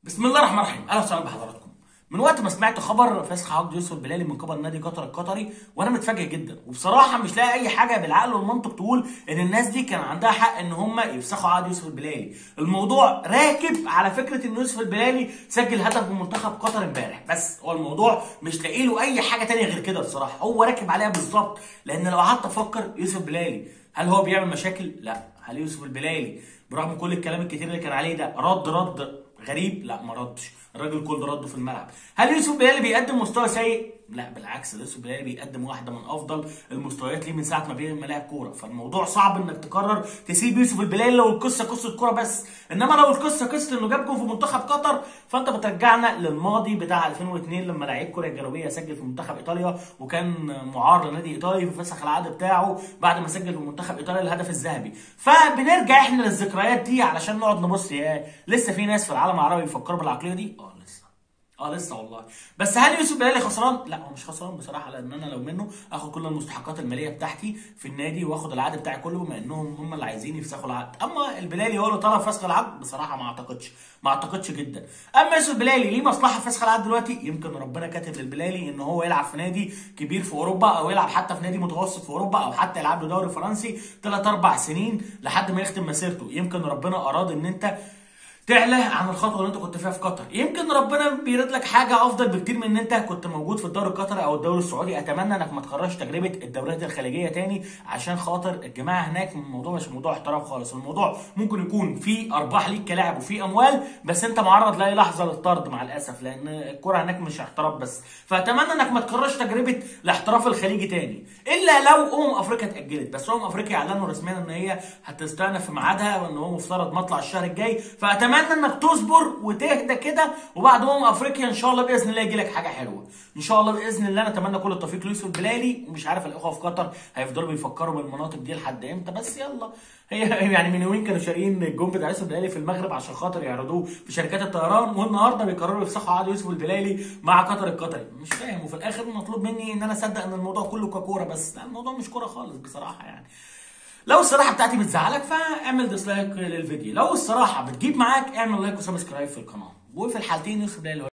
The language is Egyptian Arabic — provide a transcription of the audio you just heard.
بسم الله الرحمن الرحيم اهلا وسهلا بحضراتكم من وقت ما سمعت خبر فسخ عقد يوسف البلالي من قبل نادي قطر القطري وانا متفاجئ جدا وبصراحه مش لاقي اي حاجه بالعقل والمنطق تقول ان الناس دي كان عندها حق ان هم يفسخوا عقد يوسف البلالي الموضوع راكب على فكره ان يوسف البلالي سجل هدف في منتخب قطر امبارح بس هو الموضوع مش لاقي له اي حاجه تانية غير كده بصراحه هو راكب عليها بالظبط لان لو قعدت افكر يوسف البلالي هل هو بيعمل مشاكل لا هل يوسف البلالي برغم كل الكلام الكتير اللي كان عليه ده رد رد غريب لا ما ردش الراجل كل رده في الملعب هل يوسف بلالي بيقدم مستوى سيء لا بالعكس ده يوسف بلالي بيقدم واحده من افضل المستويات ليه من ساعه ما بين ملاعب كوره فالموضوع صعب انك تقرر تسيب يوسف البلالي لو القصه قصه كوره بس انما لو القصه قصه انه جاب جول في منتخب قطر فانت بترجعنا للماضي بتاع 2002 لما لعيب كوريا الجنوبيه سجل في منتخب ايطاليا وكان معار لنادي ايطالي ففسخ العقد بتاعه بعد ما سجل في منتخب ايطاليا الهدف الذهبي فبنرجع احنا للذكريات دي علشان نقعد نبص يا لسه في ناس في العالم العربي بيفكروا بالعقليه دي اه لسه اه لسه والله بس هل يوسف بلالي خسران؟ لا هو مش خسران بصراحه لان انا لو منه اخد كل المستحقات الماليه بتاعتي في النادي واخد العقد بتاعي كله بما انهم هم اللي عايزين يفسخوا العقد، اما البلالي هو اللي طلب فسخ العقد بصراحه ما اعتقدش ما اعتقدش جدا، اما يوسف بلالي ليه مصلحه في فسخ العقد دلوقتي؟ يمكن ربنا كاتب للبلالي ان هو يلعب في نادي كبير في اوروبا او يلعب حتى في نادي متوسط في اوروبا او حتى يلعب له دوري فرنسي ثلاث اربع سنين لحد ما يختم مسيرته، يمكن ربنا اراد ان انت تعلى عن الخطوه اللي انت كنت فيها في قطر يمكن ربنا بيرد لك حاجه افضل بكتير من ان انت كنت موجود في الدوري القطري او الدوري السعودي اتمنى انك ما تكررش تجربه الدوريات الخليجيه تاني عشان خاطر الجماعه هناك الموضوع مش موضوع احتراف خالص الموضوع ممكن يكون في ارباح ليك كلاعب وفي اموال بس انت معرض لاي لحظه للطرد مع الاسف لان الكره هناك مش احتراف بس فاتمنى انك ما تكررش تجربه الاحتراف الخليجي تاني الا لو امم افريقيا اتاجلت بس امم افريقيا اعلنوا رسميا ان هي هتستأنف في ميعادها وان هو مفترض مطلع الشهر الجاي فاتمنى انك تصبر وتهدى كده وبعد امم افريقيا ان شاء الله باذن الله يجي لك حاجه حلوه ان شاء الله باذن الله نتمنى كل التوفيق ليوسف البلالي ومش عارف الاخوه في قطر هيفضلوا بيفكروا بالمناطق دي لحد امتى بس يلا هي يعني من يومين كانوا شاريين الجون بتاع يوسف البلالي في المغرب عشان خاطر يعرضوه في شركات الطيران والنهارده بيقرروا يفسخوا عقد يوسف البلالي مع قطر القطري مش فاهم وفي الاخر مطلوب مني ان انا اصدق ان الموضوع كله ككوره بس لا الموضوع مش كوره خالص بصراحه يعني لو الصراحه بتاعتي بتزعلك فاعمل ديسلايك للفيديو لو الصراحه بتجيب معاك اعمل لايك وسبسكرايب في القناه وفي الحالتين يوسف بلالي